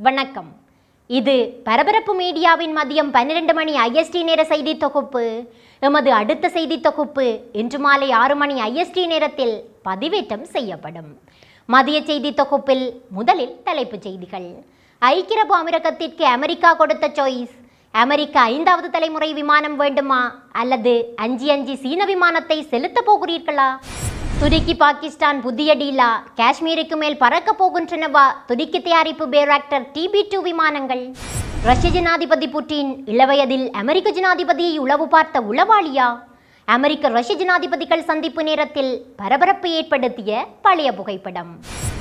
வணக்கம் இது பரபரப்பு மீடியாவின் மதியம் பன்னிரண்டு மணி ஐஎஸ்டி நேர செய்தி தொகுப்பு எமது அடுத்த செய்தி தொகுப்பு இன்று மாலை ஆறு மணி ஐஎஸ்டி நேரத்தில் பதிவேற்றம் செய்யப்படும் மதிய செய்தி தொகுப்பில் முதலில் தலைப்புச் செய்திகள் ஐக்கிய அரபு அமீரகத்திற்கு அமெரிக்கா கொடுத்த சாய்ஸ் அமெரிக்கா ஐந்தாவது தலைமுறை விமானம் வேண்டுமா அல்லது அஞ்சி அஞ்சி சீன விமானத்தை செலுத்தப் போகிறீர்களா துருக்கி பாகிஸ்தான் புதிய டீலா காஷ்மீருக்கு மேல் பறக்க போகின்றனவா துருக்கி தயாரிப்பு பேராக்டர் டிபி டூ விமானங்கள் ரஷ்ய ஜனாதிபதி புட்டின் இளவயதில் அமெரிக்க ஜனாதிபதியை உளவு பார்த்த உளவாளியா அமெரிக்க ரஷ்ய ஜனாதிபதிகள் சந்திப்பு நேரத்தில் பரபரப்பை ஏற்படுத்திய பழைய புகைப்படம்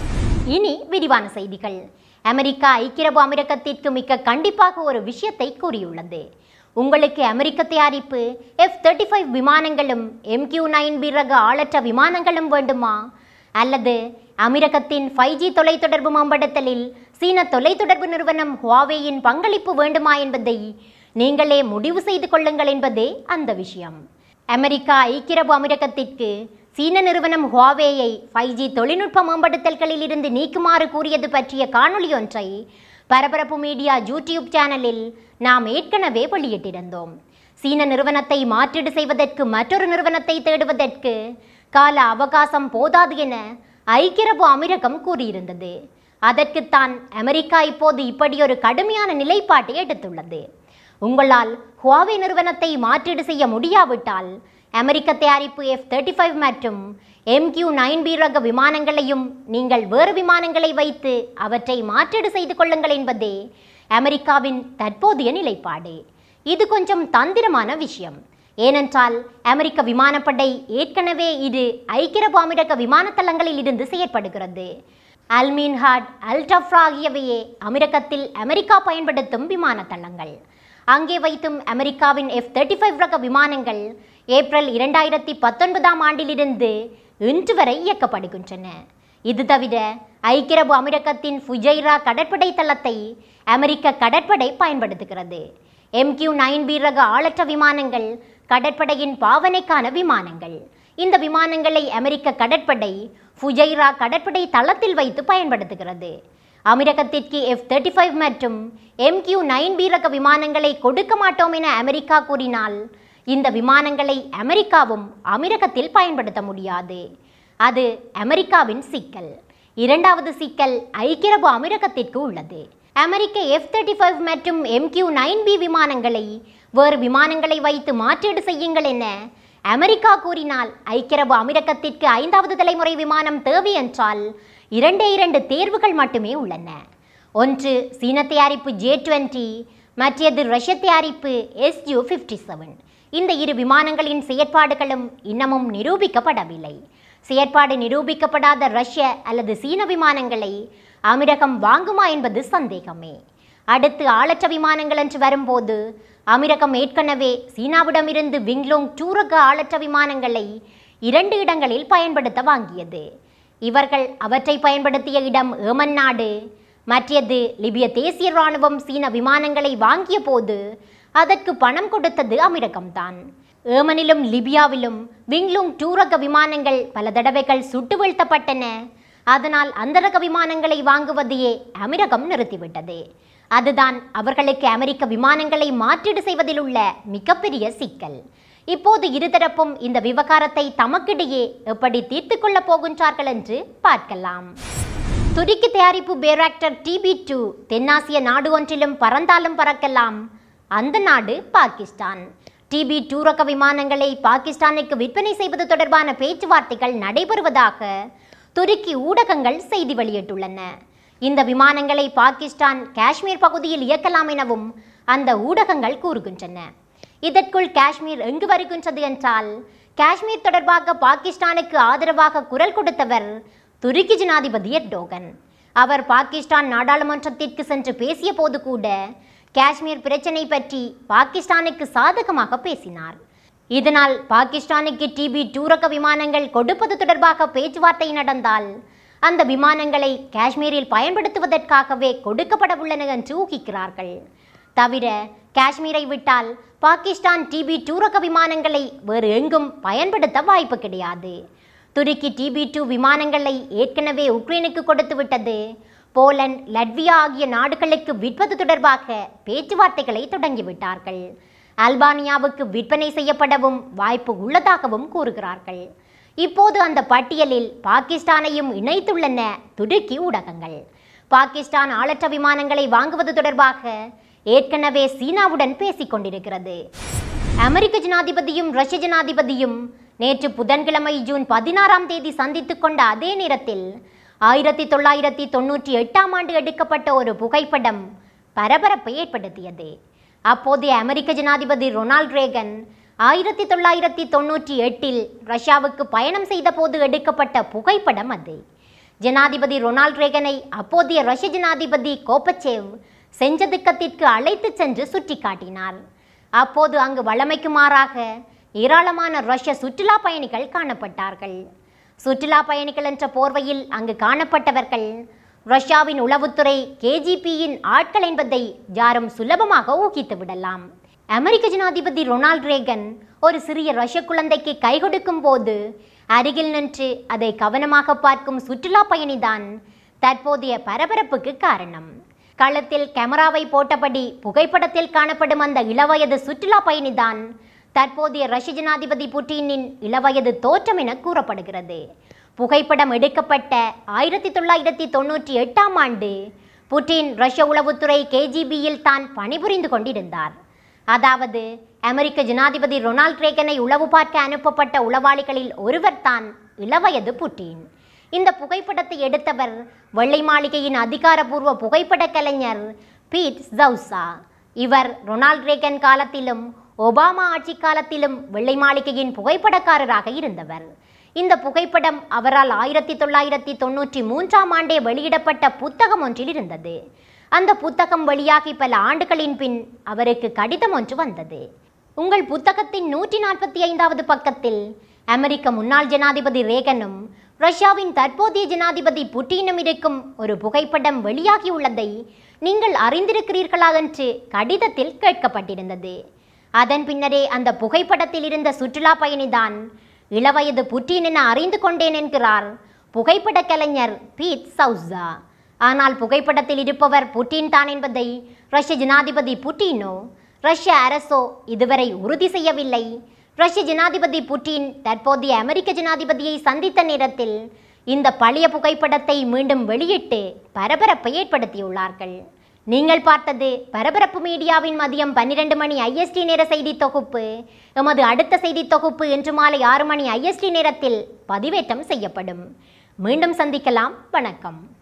இனி விரிவான செய்திகள் அமெரிக்கா ஐக்கிய அரபு அமீரகத்திற்கு மிக கண்டிப்பாக ஒரு விஷயத்தை கூறியுள்ளது உங்களுக்கு அமெரிக்க தயாரிப்பு எஃப் தேர்ட்டி ஃபைவ் விமானங்களும் எம்கியூ நைன் பி ரக ஆளற்ற விமானங்களும் வேண்டுமா அல்லது அமீரகத்தின் ஃபைவ் ஜி தொலைத்தொடர்பு மேம்படுத்தலில் சீன தொலைத்தொடர்பு நிறுவனம் ஹுவாவேயின் பங்களிப்பு வேண்டுமா என்பதை நீங்களே முடிவு செய்து கொள்ளுங்கள் என்பதே அந்த விஷயம் அமெரிக்கா ஐக்கிய அரபு அமீரகத்திற்கு சீன நிறுவனம் ஹுவாவேயை ஃபைவ் ஜி தொழில்நுட்ப மேம்படுத்தல்களில் இருந்து நீக்குமாறு கூறியது பற்றிய காணொளி ஒன்றை பரபரப்பு மீடியா யூடியூப் சேனலில் நாம் ஏற்கனவே வெளியிட்டிருந்தோம் சீன நிறுவனத்தை மாற்றீடு செய்வதற்கு மற்றொரு நிறுவனத்தை தேடுவதற்கு கால அவகாசம் போதாது என ஐக்கிய அரபு அமீரகம் கூறியிருந்தது அதற்குத்தான் அமெரிக்கா இப்போது இப்படி ஒரு கடுமையான நிலைப்பாட்டை எடுத்துள்ளது உங்களால் ஹுவாவே நிறுவனத்தை மாற்றீடு செய்ய முடியாவிட்டால் அமெரிக்க தயாரிப்பு எஃப் தேர்ட்டி ஃபைவ் மற்றும் எம்கியூ நைன் பி ரக விமானங்களையும் நீங்கள் வேறு விமானங்களை வைத்து அவற்றை மாற்றீடு செய்து கொள்ளுங்கள் என்பதே அமெரிக்காவின் தற்போதைய நிலைப்பாடு இது கொஞ்சம் தந்திரமான விஷயம் ஏனென்றால் அமெரிக்க விமானப்படை ஏற்கனவே இது ஐக்கிய அரபு அமீரக விமானத்தளங்களில் இருந்து செயற்படுகிறது அல்மீன்ஹாட் அல்டஃப்ரா ஆகியவையே அமீரகத்தில் அமெரிக்கா பயன்படுத்தும் விமானத்தளங்கள் அங்கே வைத்தும் அமெரிக்காவின் எஃப் தேர்ட்டி ஃபைவ் ரக விமானங்கள் ஏப்ரல் இரண்டாயிரத்தி பத்தொன்பதாம் ஆண்டிலிருந்து இன்று வரை இயக்கப்படுகின்றன இது தவிர ஐக்கிய அரபு அமீரகத்தின் ஃபுஜைரா கடற்படை தளத்தை அமெரிக்க கடற்படை பயன்படுத்துகிறது எம்கியூ நைன் பி ரக ஆளற்ற விமானங்கள் கடற்படையின் பாவனைக்கான விமானங்கள் இந்த விமானங்களை அமெரிக்க கடற்படை ஃபுஜைரா கடற்படை தளத்தில் வைத்து பயன்படுத்துகிறது அமீரகத்திற்கு எஃப் தேர்ட்டி ஃபைவ் மற்றும் எம்கியூ நைன் பி ரக விமானங்களை கொடுக்க மாட்டோம் என அமெரிக்கா கூறினால் இந்த விமானங்களை அமெரிக்காவும் அமீரகத்தில் பயன்படுத்த முடியாது அது அமெரிக்காவின் சிக்கல் இரண்டாவது சிக்கல் ஐக்கிய அரபு அமீரகத்திற்கு உள்ளது அமெரிக்க எஃப் தேர்ட்டி ஃபைவ் மற்றும் எம்கியூ நைன் பி விமானங்களை வேறு விமானங்களை வைத்து மாற்றீடு செய்யுங்கள் என அமெரிக்கா கூறினால் ஐக்கிய அரபு அமீரகத்திற்கு ஐந்தாவது தலைமுறை விமானம் தேவை என்றால் இரண்டே இரண்டு தேர்வுகள் மட்டுமே உள்ளன ஒன்று சீன தயாரிப்பு ஜே டுவெண்ட்டி மற்றது ரஷ்ய தயாரிப்பு எஸ்யூ ஃபிஃப்டி செவன் இந்த இரு விமானங்களின் செயற்பாடுகளும் இன்னமும் நிரூபிக்கப்படவில்லை செயற்பாடு நிரூபிக்கப்படாத ரஷ்ய அல்லது சீன விமானங்களை அமீரகம் வாங்குமா என்பது சந்தேகமே அடுத்து ஆளற்ற விமானங்கள் என்று வரும்போது அமீரகம் ஏற்கனவே சீனாவிடமிருந்து விங்லோங் டூரக ஆளற்ற விமானங்களை இரண்டு இடங்களில் பயன்படுத்த வாங்கியது இவர்கள் அவற்றை பயன்படுத்திய இடம் ஏமன் நாடு மற்றது லிபிய தேசிய இராணுவம் சீன விமானங்களை வாங்கிய போது அதற்கு பணம் கொடுத்தது அமீரகம்தான் ஏமனிலும் லிபியாவிலும் விங்லுங் டூரக விமானங்கள் பல தடவைகள் சுட்டு வீழ்த்தப்பட்டன அதனால் அந்த ரக விமானங்களை வாங்குவதையே அமீரகம் நிறுத்திவிட்டது அதுதான் அவர்களுக்கு அமெரிக்க விமானங்களை மாற்றீடு செய்வதில் உள்ள மிகப்பெரிய சிக்கல் இப்போது இருதரப்பும் இந்த விவகாரத்தை தமக்கிடையே எப்படி தீர்த்து கொள்ளப் போகின்றார்கள் என்று பார்க்கலாம் துருக்கி தயாரிப்பு பேராக்டர் டிபி டூ தென்னாசிய நாடு ஒன்றிலும் பறந்தாலும் பறக்கலாம் அந்த நாடு பாகிஸ்தான் டிபி டூ ரக விமானங்களை பாகிஸ்தானுக்கு விற்பனை செய்வது தொடர்பான பேச்சுவார்த்தைகள் நடைபெறுவதாக துருக்கி ஊடகங்கள் செய்தி வெளியிட்டுள்ளன இந்த விமானங்களை பாகிஸ்தான் காஷ்மீர் பகுதியில் இயக்கலாம் எனவும் அந்த ஊடகங்கள் கூறுகின்றன இதற்குள் காஷ்மீர் எங்கு வருகின்றது என்றால் காஷ்மீர் தொடர்பாக பாகிஸ்தானுக்கு ஆதரவாக குரல் கொடுத்தவர் துருக்கி ஜனாதிபதி எர்டோகன் அவர் பாகிஸ்தான் நாடாளுமன்றத்திற்கு சென்று பேசிய போது கூட காஷ்மீர் பிரச்சனை பற்றி பாகிஸ்தானுக்கு சாதகமாக பேசினார் இதனால் பாகிஸ்தானுக்கு டிபி டூரக விமானங்கள் கொடுப்பது தொடர்பாக பேச்சுவார்த்தை நடந்தால் அந்த விமானங்களை காஷ்மீரில் பயன்படுத்துவதற்காகவே கொடுக்கப்பட உள்ளன என்று ஊகிக்கிறார்கள் தவிர காஷ்மீரை விட்டால் பாகிஸ்தான் டிபி டூரக விமானங்களை வேறு எங்கும் பயன்படுத்த வாய்ப்பு கிடையாது துருக்கி டிபி டூ விமானங்களை ஏற்கனவே உக்ரைனுக்கு கொடுத்து விட்டது போலந்து லட்வியா ஆகிய நாடுகளுக்கு விற்பது தொடர்பாக பேச்சுவார்த்தைகளை தொடங்கிவிட்டார்கள் அல்பானியாவுக்கு விற்பனை செய்யப்படவும் வாய்ப்பு உள்ளதாகவும் கூறுகிறார்கள் இப்போது அந்த பட்டியலில் பாகிஸ்தானையும் இணைத்துள்ளன துருக்கி ஊடகங்கள் பாகிஸ்தான் ஆளற்ற விமானங்களை வாங்குவது தொடர்பாக ஏற்கனவே சீனாவுடன் பேசிக் கொண்டிருக்கிறது அமெரிக்க ஜனாதிபதியும் ரஷ்ய ஜனாதிபதியும் நேற்று புதன்கிழமை ஜூன் பதினாறாம் தேதி சந்தித்துக் கொண்ட அதே நேரத்தில் ஆயிரத்தி தொள்ளாயிரத்தி தொண்ணூற்றி எட்டாம் ஆண்டு எடுக்கப்பட்ட ஒரு புகைப்படம் பரபரப்பை ஏற்படுத்தியது அப்போதைய அமெரிக்க ஜனாதிபதி ரொனால்ட் ரேகன் ஆயிரத்தி தொள்ளாயிரத்தி தொண்ணூற்றி எட்டில் ரஷ்யாவுக்கு பயணம் செய்த போது எடுக்கப்பட்ட புகைப்படம் அது ஜனாதிபதி ரொனால்ட் ரேகனை அப்போதைய ரஷ்ய ஜனாதிபதி கோப்பச்சேவ் செஞ்சதுக்கத்திற்கு அழைத்துச் சென்று சுட்டிக்காட்டினார் அப்போது அங்கு வழமைக்கு மாறாக ஏராளமான ரஷ்ய சுற்றுலா பயணிகள் காணப்பட்டார்கள் சுற்றுலா பயணிகள் என்ற போர்வையில் அங்கு காணப்பட்டவர்கள் ரஷ்யாவின் உளவுத்துறை கேஜிபியின் ஆட்கள் என்பதை யாரும் சுலபமாக ஊகித்து விடலாம் அமெரிக்க ஜனாதிபதி ரொனால்ட் ரேகன் ஒரு சிறிய ரஷ்ய குழந்தைக்கு கை கொடுக்கும் போது அருகில் நின்று அதை கவனமாக பார்க்கும் சுற்றுலா பயணிதான் தற்போதைய பரபரப்புக்கு காரணம் களத்தில் கேமராவை போட்டபடி புகைப்படத்தில் காணப்படும் அந்த இளவயது சுற்றுலா பயணிதான் தற்போதைய ரஷ்ய ஜனாதிபதி புட்டினின் இளவயது தோற்றம் என கூறப்படுகிறது புகைப்படம் எடுக்கப்பட்ட ஆயிரத்தி தொள்ளாயிரத்தி தொண்ணூற்றி எட்டாம் ஆண்டு புட்டின் ரஷ்ய உளவுத்துறை கேஜிபியில் தான் பணிபுரிந்து கொண்டிருந்தார் அதாவது அமெரிக்க ஜனாதிபதி ரொனால்ட் ரேகனை உளவு பார்க்க அனுப்பப்பட்ட உளவாளிகளில் ஒருவர் தான் இளவயது புட்டின் இந்த புகைப்படத்தை எடுத்தவர் வெள்ளை மாளிகையின் அதிகாரப்பூர்வ புகைப்பட கலைஞர் பீட் ஜவுசா இவர் ரொனால்ட் ரேகன் காலத்திலும் ஒபாமா ஆட்சி காலத்திலும் வெள்ளை மாளிகையின் புகைப்படக்காரராக இருந்தவர் இந்த புகைப்படம் அவரால் ஆயிரத்தி தொள்ளாயிரத்தி தொண்ணூற்றி மூன்றாம் ஆண்டே வெளியிடப்பட்ட புத்தகம் ஒன்றில் இருந்தது அந்த புத்தகம் வெளியாகி பல ஆண்டுகளின் பின் அவருக்கு கடிதம் ஒன்று வந்தது உங்கள் புத்தகத்தின் நூற்றி நாற்பத்தி ஐந்தாவது பக்கத்தில் அமெரிக்க முன்னாள் ஜனாதிபதி ரேகனும் ரஷ்யாவின் தற்போதைய ஜனாதிபதி புட்டினும் இருக்கும் ஒரு புகைப்படம் வெளியாகியுள்ளதை நீங்கள் அறிந்திருக்கிறீர்களா என்று கடிதத்தில் கேட்கப்பட்டிருந்தது அதன் பின்னரே அந்த புகைப்படத்தில் இருந்த சுற்றுலா பயணிதான் இளவயது புட்டின் என அறிந்து கொண்டேன் என்கிறார் புகைப்பட கலைஞர் பீட் சவுசா ஆனால் புகைப்படத்தில் இருப்பவர் புட்டின் தான் என்பதை ரஷ்ய ஜனாதிபதி புட்டினோ ரஷ்ய அரசோ இதுவரை உறுதி செய்யவில்லை ரஷ்ய ஜனாதிபதி புட்டின் தற்போதைய அமெரிக்க ஜனாதிபதியை சந்தித்த நேரத்தில் இந்த பழைய புகைப்படத்தை மீண்டும் வெளியிட்டு பரபரப்பை ஏற்படுத்தியுள்ளார்கள் நீங்கள் பார்த்தது பரபரப்பு மீடியாவின் மதியம் பன்னிரண்டு மணி ஐஎஸ்டி நேர செய்தி தொகுப்பு எமது அடுத்த செய்தி தொகுப்பு இன்று மாலை ஆறு மணி ஐஎஸ்டி நேரத்தில் பதிவேற்றம் செய்யப்படும் மீண்டும் சந்திக்கலாம் வணக்கம்